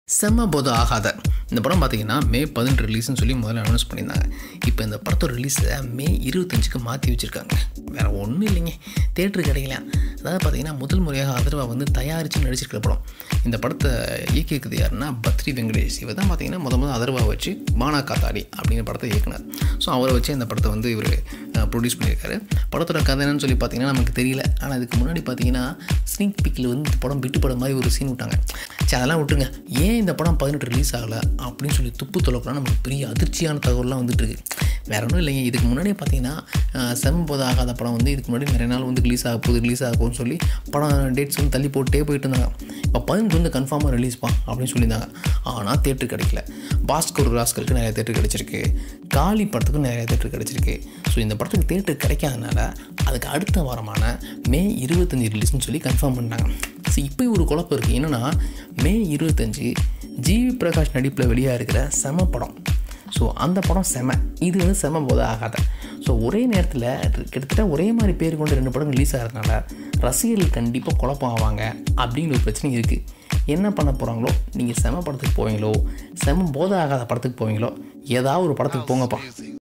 செம்ம போது ஆகாத இந்த படம் பார்த்தீங்கன்னா மே பதினெட்டு ரிலீஸ்னு சொல்லி முதல்ல அனௌன்ஸ் பண்ணியிருந்தாங்க இப்போ இந்த படத்தோட ரிலீஸை மே இருபத்தஞ்சுக்கு மாற்றி வச்சுருக்காங்க வேறு ஒன்றும் இல்லைங்க தேட்டரு கிடைக்கல அதாவது பார்த்தீங்கன்னா முதல் முறையாக அதர்வா வந்து தயாரித்து நடிச்சிருக்கிற படம் இந்த படத்தை இயக்கியிருக்குது யாருன்னா பத்ரி வெங்கடேஷ் இவர் தான் பார்த்தீங்கன்னா முத முதல் அதர்வா வச்சு பானா காத்தாடி அப்படிங்கிற படத்தை இயக்குனார் ஸோ அவரை வச்சு இந்த படத்தை வந்து இவர் ப்ரொடியூஸ் பண்ணியிருக்காரு படத்தோட கதை என்னன்னு சொல்லி பார்த்தீங்கன்னா நமக்கு தெரியல ஆனால் அதுக்கு முன்னாடி பார்த்தீங்கன்னா ஸ்னீக் பிக்கில் வந்து இந்த படம் விட்டு படம் மாதிரி ஒரு சீன் விட்டாங்க சரி அதெல்லாம் விட்டுருங்க ஏன் இந்த படம் பதினெட்டு ரிலீஸ் ஆகலை அப்படின்னு சொல்லி துப்பு தொலைப்பலாம் நமக்கு பெரிய அதிர்ச்சியான தகவல்லாம் வந்துட்டு இருக்கு வேற ஒன்றும் இல்லைங்க இதுக்கு முன்னாடியே பார்த்தீங்கன்னா செம்ம போது ஆகாத படம் வந்து இதுக்கு முன்னாடி நிறைய நாள் வந்து ரிலீஸ் ஆக போகுது ரிலீஸ் ஆக போகுதுன்னு சொல்லி படம் டேட்ஸ் வந்து தள்ளி போட்டே போயிட்டு இருந்தாங்க இப்போ பதினெட்டு வந்து கன்ஃபார்மாக ரிலீஸ் பா அப்படின்னு சொல்லியிருந்தாங்க ஆனால் தேட்டர் கிடைக்கல பாஸ்கர் ராஸ்கருக்கு நிறைய தேட்டர் கிடச்சிருக்கு காளி படத்துக்கும் நிறைய தேட்டர் கிடச்சிருக்கு ஸோ இந்த படத்துக்கு தேட்டர் கிடைக்காதனால அதுக்கு அடுத்த வாரமான மே இருபத்தஞ்சி ரிலீஸ்னு சொல்லி கன்ஃபார்ம் பண்ணிட்டாங்க ஸோ இப்போ ஒரு குழப்பம் இருக்குது என்னென்னா மே இருபத்தஞ்சி ஜிவி பிரகாஷ் நடிப்பில் வெளியாக இருக்கிற செம படம் ஸோ அந்த படம் செம இது வந்து செம போது ஆகாத ஸோ ஒரே நேரத்தில் கிட்டத்தட்ட ஒரே மாதிரி பேர் கொண்டு ரெண்டு படம் ரிலீஸ் ஆகிறதுனால ரசிகர்கள் கண்டிப்பாக குழப்பம் ஆவாங்க அப்படின்னு ஒரு பிரச்சனை இருக்குது என்ன பண்ண போகிறாங்களோ நீங்கள் செம படத்துக்கு போவீங்களோ செம போதை ஆகாத படத்துக்கு போவீங்களோ ஏதாவது ஒரு படத்துக்கு போங்கப்பா